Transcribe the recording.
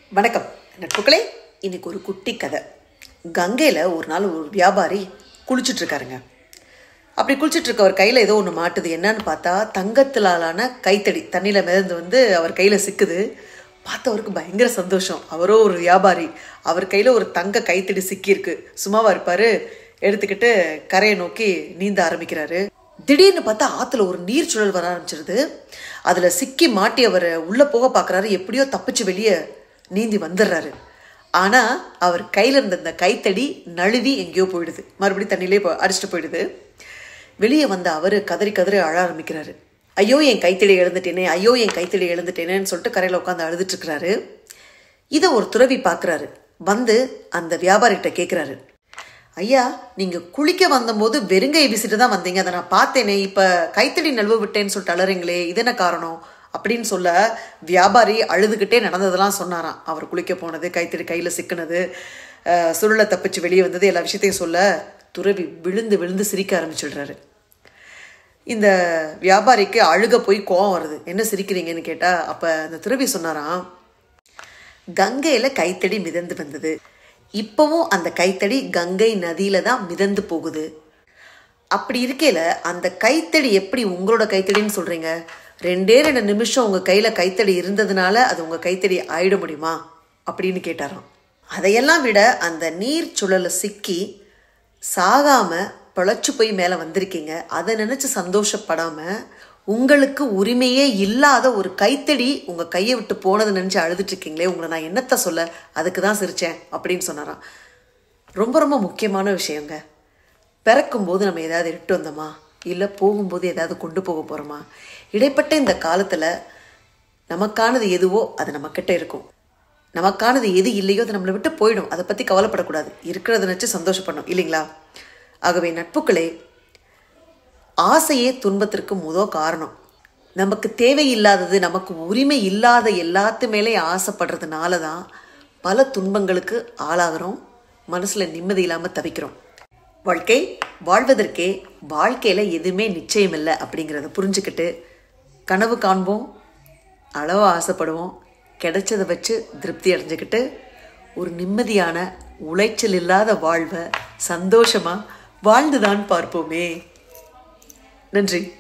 வணக்கம் நட்புகளே இன்னைக்கு ஒரு குட்டி கதை கங்கையில் ஒரு நாள் ஒரு வியாபாரி குளிச்சுட்டு இருக்காருங்க அப்படி குளிச்சுட்டு இருக்க அவர் கையில் ஏதோ ஒன்று மாட்டுது என்னன்னு பார்த்தா தங்கத்திலான கைத்தடி தண்ணியில் மிதந்து வந்து அவர் கையில் சிக்குது பார்த்தவருக்கு பயங்கர சந்தோஷம் அவரோ ஒரு வியாபாரி அவர் கையில் ஒரு தங்க கைத்தடி சிக்கியிருக்கு சும்மாவா இருப்பார் எடுத்துக்கிட்டு கரையை நோக்கி நீந்த ஆரம்பிக்கிறாரு திடீர்னு பார்த்தா ஆற்றுல ஒரு நீர் சுழல் வர ஆரம்பிச்சிருது அதில் சிக்கி மாட்டி அவர் உள்ளே போக பார்க்குறாரு எப்படியோ தப்பிச்சு வெளியே நீந்தி வந்துடுறாரு ஆனால் அவர் கையில் இருந்த இந்த கைத்தடி நழுவி எங்கேயோ போயிடுது மறுபடியும் தண்ணியிலே போ அடிச்சுட்டு போயிடுது வெளியே வந்த அவர் கதறி கதறி அழ ஆரம்பிக்கிறாரு ஐயோ என் கைத்தடி எழுந்துட்டேனே ஐயோ என் கைத்தடி எழுந்துட்டேனேன்னு சொல்லிட்டு கரையில் உட்காந்து அழுதுட்டு இருக்கிறாரு இதை ஒரு துறவி பார்க்குறாரு வந்து அந்த வியாபாரிகிட்ட கேட்குறாரு ஐயா நீங்கள் குளிக்க வந்தபோது வெறுங்கை வீசிட்டு தான் வந்தீங்க அதை நான் பார்த்தேனே இப்போ கைத்தடி நழுவ விட்டேன்னு சொல்லிட்டு அலறீங்களே இது என்ன காரணம் அப்படின்னு சொல்ல வியாபாரி அழுதுகிட்டே நடந்ததெல்லாம் சொன்னாராம் அவர் குளிக்க போனது கைத்தடி கையில் சிக்கினது அஹ், சுருளை தப்பிச்சு வெளியே வந்தது எல்லா விஷயத்தையும் சொல்ல துறவி விழுந்து விழுந்து சிரிக்க ஆரம்பிச்சிடுறாரு இந்த வியாபாரிக்கு அழுக போய் கோவம் வருது என்ன சிரிக்கிறீங்கன்னு கேட்டால் அப்போ அந்த துறவி சொன்னாராம் கங்கையில் கைத்தடி மிதந்து வந்தது இப்போவும் அந்த கைத்தடி கங்கை நதியில தான் மிதந்து போகுது அப்படி இருக்கையில அந்த கைத்தடி எப்படி உங்களோட கைத்தடின்னு சொல்றீங்க ரெண்டே ரெண்டு நிமிஷம் உங்க கையில கைத்தடி இருந்ததுனால அது உங்க கைத்தடி ஆயிட முடியுமா அப்படின்னு கேட்டாராம் அதையெல்லாம் விட அந்த நீர் சுழல சிக்கி சாகாம பிழைச்சு போய் மேலே வந்திருக்கீங்க அதை நினைச்சு சந்தோஷப்படாம உங்களுக்கு உரிமையே இல்லாத ஒரு கைத்தடி உங்க கையை விட்டு போனதை நினைச்சு அழுதுட்டு இருக்கீங்களே உங்களை நான் என்னத்த சொல்ல அதுக்கு தான் சிரிச்சேன் அப்படின்னு சொன்னாராம் ரொம்ப ரொம்ப முக்கியமான விஷயங்க பிறக்கும்போது நம்ம ஏதாவது எட்டு வந்தோமா இல்லை போகும்போது ஏதாவது கொண்டு போக போகிறோமா இடைப்பட்ட இந்த காலத்தில் நமக்கானது எதுவோ அது நம்மக்கிட்ட இருக்கும் நமக்கானது எது இல்லையோ அது நம்மளை விட்டு போயிடும் அதை பற்றி கவலைப்படக்கூடாது இருக்கிறத நினச்சி சந்தோஷப்படணும் இல்லைங்களா ஆகவே நட்புகளே ஆசையே துன்பத்திற்கு முத காரணம் நமக்கு தேவையில்லாதது நமக்கு உரிமை இல்லாத எல்லாத்து மேலே ஆசைப்படுறதுனால தான் பல துன்பங்களுக்கு ஆளாகிறோம் மனசில் நிம்மதி இல்லாமல் தவிக்கிறோம் வாழ்க்கை வாழ்வதற்கே வாழ்க்கையில் எதுவுமே நிச்சயம் இல்லை அப்படிங்கிறத புரிஞ்சுக்கிட்டு கனவு காண்போம் அளவு ஆசைப்படுவோம் கிடைச்சதை வச்சு திருப்தி அடைஞ்சுக்கிட்டு ஒரு நிம்மதியான உளைச்சல் இல்லாத வாழ்வை சந்தோஷமாக வாழ்ந்துதான் பார்ப்போமே நன்றி